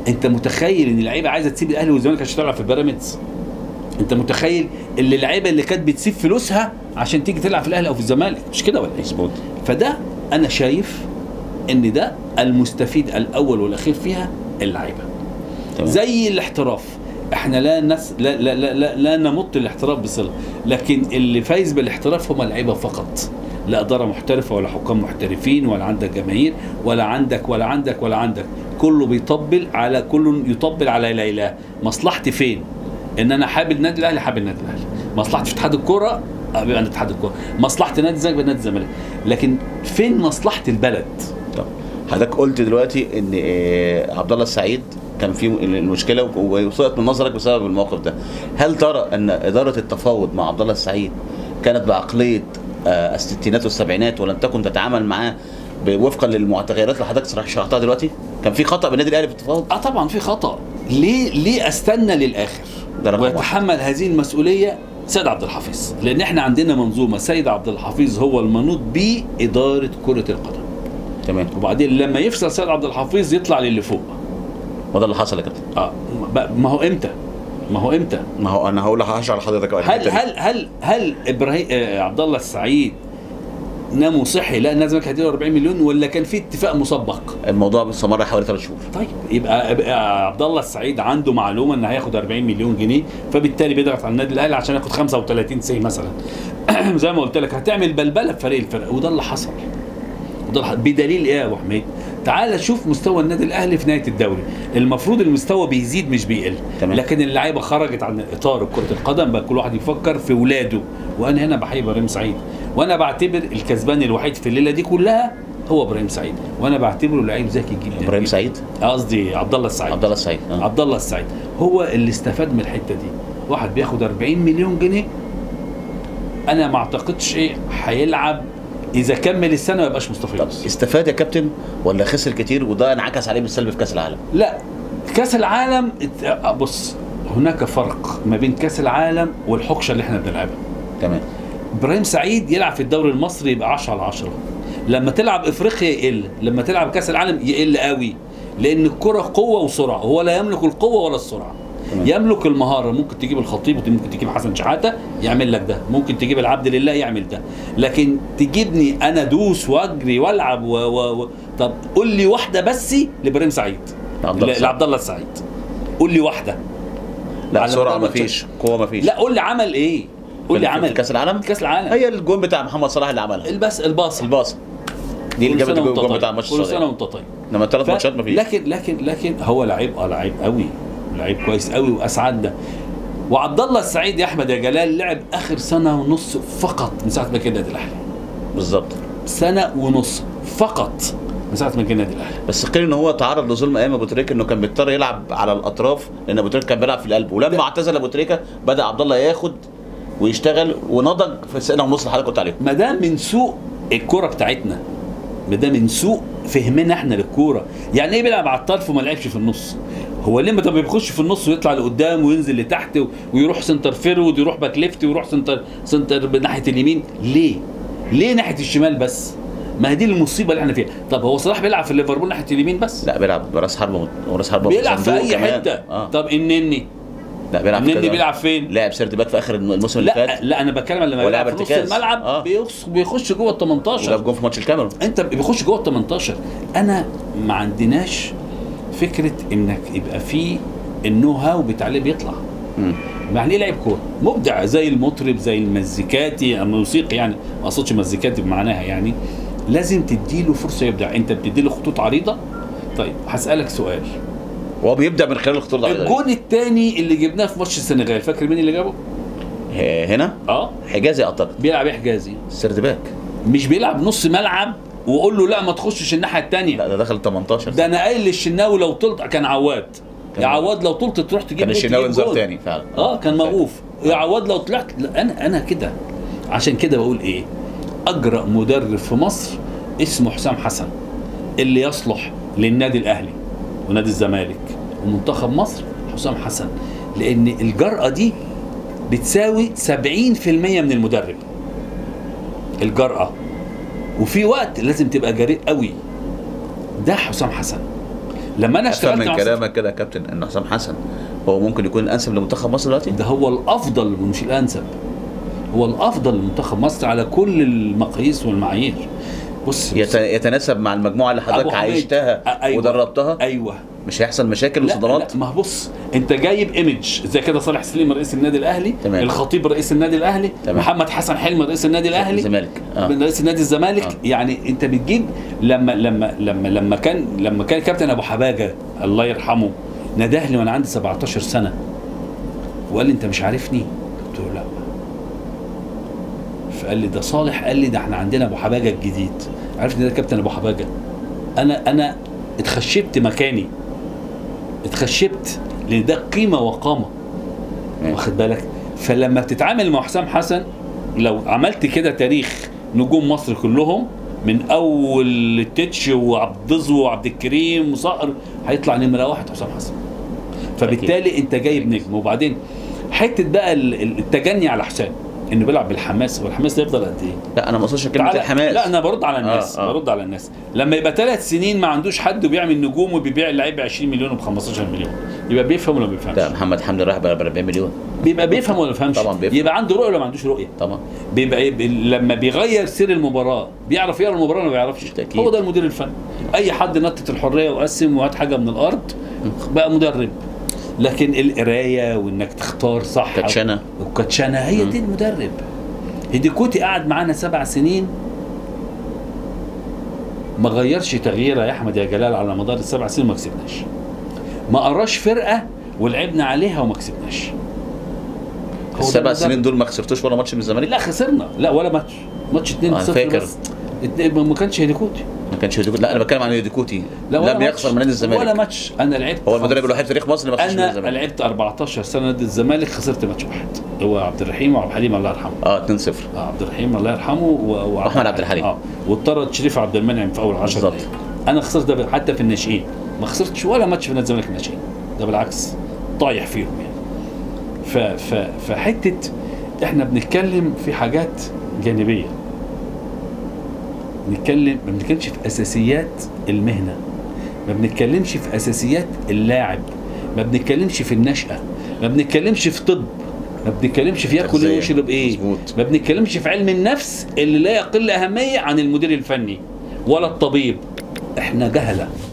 انت متخيل ان اللعيبه عايزه تسيب الاهلي والزمالك عشان تلعب في بيراميدز انت متخيل اللي اللعيبه اللي كانت بتسيب فلوسها عشان تيجي تلعب في الاهلي او في الزمالك مش كده ولا ايه مظبوط فده انا شايف ان ده المستفيد الاول والاخير فيها اللعيبه تمام. زي الاحتراف احنا لا نس لا لا لا, لا, لا نمط الاحتراف بصله لكن اللي فايز بالاحتراف هم اللعيبه فقط لا اداره محترفه ولا حكام محترفين ولا عندك جماهير ولا عندك ولا عندك ولا عندك كله بيطبل على كل يطبل على لا اله مصلحتي فين ان انا حابب النادي الاهلي حابب النادي الاهلي مصلحتي في اتحاد الكوره ابقى انا اتحاد الكوره مصلحتي نادي الزمالك يبقى نادي الزمالك لكن فين مصلحه البلد طب حضرتك قلت دلوقتي ان آه، عبد الله السعيد كان في المشكله وسقط من نظرك بسبب الموقف ده هل ترى ان اداره التفاوض مع عبد الله السعيد كانت بعقليه آه، الستينات والسبعينات ولم تكن تتعامل معاه ب- وفقا للمتغيرات اللي حضرتك شرح- شرحتها دلوقتي كان في خطا بالنادي الاهلي في التفاوض اه طبعا في خطا ليه ليه استنى للاخر ده رقم ويتحمل هذه المسؤوليه سيد عبد الحفيظ لان احنا عندنا منظومه سيد عبد الحفيظ هو المنوط باداره كره القدم تمام وبعدين لما يفصل سيد عبد الحفيظ يطلع للي فوق وده اللي حصل يا كابتن اه ما- ما هو امتى ما هو امتى ما هو انا هقول هشرح لحضرتك أول هل الحتة دي. هل هل هل ابراهيم آه عبد الله السعيد نام وصحي لا الناس كانت هتديله 40 مليون ولا كان في اتفاق مسبق الموضوع استمر حوالي ثلاث شهور طيب يبقى يبقى عبد الله السعيد عنده معلومه ان هياخد 40 مليون جنيه فبالتالي بيضغط على النادي الاهلي عشان ياخد 35 سي مثلا زي ما قلت لك هتعمل بلبله في فريق الفرق وده اللي حصل وده اللي حصل. بدليل ايه يا ابو حميد تعال شوف مستوى النادي الاهلي في نهايه الدوري المفروض المستوى بيزيد مش بيقل تمام. لكن اللعيبه خرجت عن اطار كره القدم بقى كل واحد يفكر في ولاده وانا هنا بحيي ابراهيم سعيد وانا بعتبر الكسبان الوحيد في الليله دي كلها هو ابراهيم سعيد وانا بعتبره لعيب ذكي جدا ابراهيم جداً. سعيد قصدي عبد الله السعيد عبد الله السعيد آه. عبد الله السعيد هو اللي استفاد من الحته دي واحد بياخد 40 مليون جنيه انا ما اعتقدش ايه هيلعب اذا كمل السنه ما يبقاش مصطفى طب يونس استفاد يا كابتن ولا خسر كتير وده انعكس عليه بالسلب في كاس العالم لا كاس العالم ات- آه، بص هناك فرق ما بين كاس العالم والحقشه اللي احنا بنلعبها تمام ابراهيم سعيد يلعب في الدوري المصري يبقى 10 على 10 لما تلعب افريقيا يقل لما تلعب كاس العالم يقل قوي لان الكره قوه وسرعه هو لا يملك القوه ولا السرعه تمام. يملك المهاره ممكن تجيب الخطيب ممكن تجيب حسن شحاته يعمل لك ده ممكن تجيب العبد لله يعمل ده لكن تجيبني انا ادوس واجري والعب و... و... و... طب قول لي واحده بس لابراهيم سعيد عبد الله ل- السعيد. لعبد الله السعيد قول لي واحده لا على سرعه مدار مفيش قوه مفيش لا قول لي عمل ايه قول لي في- في عمل كاس العالم كاس العالم هي الجون بتاع محمد صلاح اللي عملها البس الباص الباص دي اللي كل جابت سنة الجون وأنت بتاع طيب. ماتش كل سنه السعوديه وانت طيب انما ثلاث ف- ماتشات مفيش لكن لكن لكن هو لعيب اه لعيب قوي لعيب كويس قوي واسعدنا وعبد الله السعيد يا احمد يا جلال لعب اخر سنه ونص فقط من ساعه ما كان النادي الاهلي بالظبط سنه ونص فقط من ساعه ما كان النادي الاهلي بس قيل ان هو تعرض لظلم ايام ابو تريكه انه كان بيضطر يلعب على الاطراف لان ابو تريكه كان بيلعب في القلب ولما اعتزل ابو تريكه بدا عبد الله ياخد ويشتغل ونضج في السنه ونص اللي حضرتك قلت عليهم ما ده من سوء الكوره بتاعتنا ما ده من سوء فهمنا احنا للكوره يعني ايه بيلعب على الطرف وما لعبش في النص هو ليه ما طب بيخش في النص ويطلع لقدام وينزل لتحت و- ويروح سنتر فيرود ويروح باك ليفت ويروح سنتر سنتر ناحيه اليمين ليه ليه ناحيه الشمال بس ما هي دي المصيبه اللي احنا فيها طب هو صلاح بيلعب في ليفربول ناحيه اليمين بس لا بيلعب براس حربه وراس حربه بيلعب في صندوق اي كمان. حته اه طب النني لا بيلعب في النني كذا. بيلعب فين لعب سيرد باك في اخر الموسم اللي لا فات لا انا بتكلم لما ولعب بيلعب في نص ارتكاز. الملعب آه. بيخش بيخش جوه ال 18 وجاب جون في ماتش الكاميرون انت بيخش جوه ال 18 انا ما عندناش فكره انك يبقى في النو هاو بتاع اللي بيطلع مم. يعني ايه لعيب كوره مبدع زي المطرب زي المزيكاتي الموسيقي يعني ما اقصدش مزيكاتي بمعناها يعني لازم تديله فرصه يبدع انت بتديله خطوط عريضه طيب هسالك سؤال وهو بيبدا من خلال الخطوط العريضة دي. الجون الثاني اللي جبناه في ماتش السنغال فاكر مين اللي جابه ه- هنا اه حجازي اعتقد بيلعب ايه حجازي سيرد باك مش بيلعب نص ملعب وقول له لا ما تخشش الناحيه الثانيه لا ده دخل 18 ده انا قايل للشناوي لو طلت كان عواد يا كان- عواد لو طلت تروح تجيب كان جول، الشناوي تجيب انذار جول. تاني فعلا اه كان موقوف يا عواد لو طلعت لا انا انا كده عشان كده بقول ايه اجرأ مدرب في مصر اسمه حسام حسن اللي يصلح للنادي الاهلي ونادي الزمالك ومنتخب مصر حسام حسن لان الجرأة دي بتساوي 70% من المدرب الجرأة وفي وقت لازم تبقى جريء قوي ده حسام حسن لما انا افهم اشتغلت من مع كلامك كده يا كابتن ان حسام حسن هو ممكن يكون الانسب لمنتخب مصر دلوقتي ده هو الافضل مش الانسب هو الافضل لمنتخب مصر على كل المقاييس والمعايير بص يت- يتناسب مع المجموعه اللي أبو حضرتك حميد. عايشتها أ- أيوة. ودربتها ايوه مش هيحصل مشاكل لا, وصدمات لا ما هو بص انت جايب ايمج زي كده صالح سليم رئيس النادي الاهلي تمام. الخطيب رئيس النادي الاهلي تمام. محمد حسن حلمي رئيس النادي الاهلي الزمالك اه من رئيس نادي الزمالك آه. آه. يعني انت بتجيب لما لما لما لما كان لما كان كابتن ابو حباجه الله يرحمه نداه لي وانا عندي 17 سنه وقال لي انت مش عارفني؟ قلت له لا فقال لي ده صالح قال لي ده احنا عندنا ابو حباجه الجديد عرفت ده كابتن ابو حباجه انا انا اتخشبت مكاني اتخشبت لان ده قيمه وقامه ماشي. واخد بالك فلما بتتعامل مع حسام حسن لو عملت كده تاريخ نجوم مصر كلهم من اول التتش وعبد الزو وعبد الكريم وصقر هيطلع نمره واحد حسام حسن فبالتالي انت جايب نجم وبعدين حته بقى ال- ال- التجني على حسام انه بيلعب بالحماس والحماس ده يفضل قد ايه؟ لا انا ما اقصدش كلمه تعالى- الحماس لا انا برد على الناس آه، آه. برد على الناس لما يبقى ثلاث سنين ما عندوش حد وبيعمل نجوم وبيبيع اللعيب ب 20 مليون وب 15 مليون يبقى بيفهم ولا ما بيفهمش؟ لا محمد حمدي رايح ب 40 مليون بيبقى بيفهم ولا ما بيفهمش؟ طبعاً بيفهم. يبقى عنده رؤيه ولا ما عندوش رؤيه؟ طبعا بيبقى إيه؟ بي- لما بيغير سير المباراه بيعرف يقرا المباراه ولا ما بيعرفش بالتأكيد. هو ده المدير الفني اي حد نطت الحريه وقسم وهات حاجه من الارض بقى مدرب لكن القرايه وانك تختار صح كاتشانا. وكاتشانا هي دي المدرب هيديكوتي قعد معانا سبع سنين ما غيرش تغييره يا احمد يا جلال على مدار السبع سنين ما كسبناش ما قراش فرقه ولعبنا عليها وما كسبناش هو ده السبع المدرب. سنين دول ما خسرتوش ولا ماتش من الزمالك لا خسرنا لا ولا ماتش ماتش 2 آه، 0 فاكر. بس اتنين- ما كانش هيديكوتي ما كانش هيديكوتي لا انا بتكلم عن هيديكوتي لا ولا لم ماتش. يخسر من نادي ولا الزمالك ماتش انا لعبت هو المدرب خمسة. الوحيد في تاريخ مصر اللي ما خسرش من انا الزمالك لعبت 14 سنه ضد الزمالك خسرت ماتش واحد هو عبد الرحيم وعبد الحليم الله يرحمه اه 2 0 آه عبد الرحيم الله يرحمه و... وأحمد عبد الحليم. اه واضطرد شريف عبد المنعم في اول 10 بالظبط. دقايق انا خسرت ده حتى في الناشئين ما خسرتش ولا ماتش في نادي الزمالك الناشئين ده بالعكس طايح فيهم يعني ف... ف... فحته احنا بنتكلم في حاجات جانبيه بنتكلم ما بنتكلمش في اساسيات المهنه ما بنتكلمش في اساسيات اللاعب ما بنتكلمش في النشأة ما بنتكلمش في طب ما بنتكلمش في ياكل ايه تغذية. ويشرب ايه مظبوط. ما بنتكلمش في علم النفس اللي لا يقل اهميه عن المدير الفني ولا الطبيب احنا جهله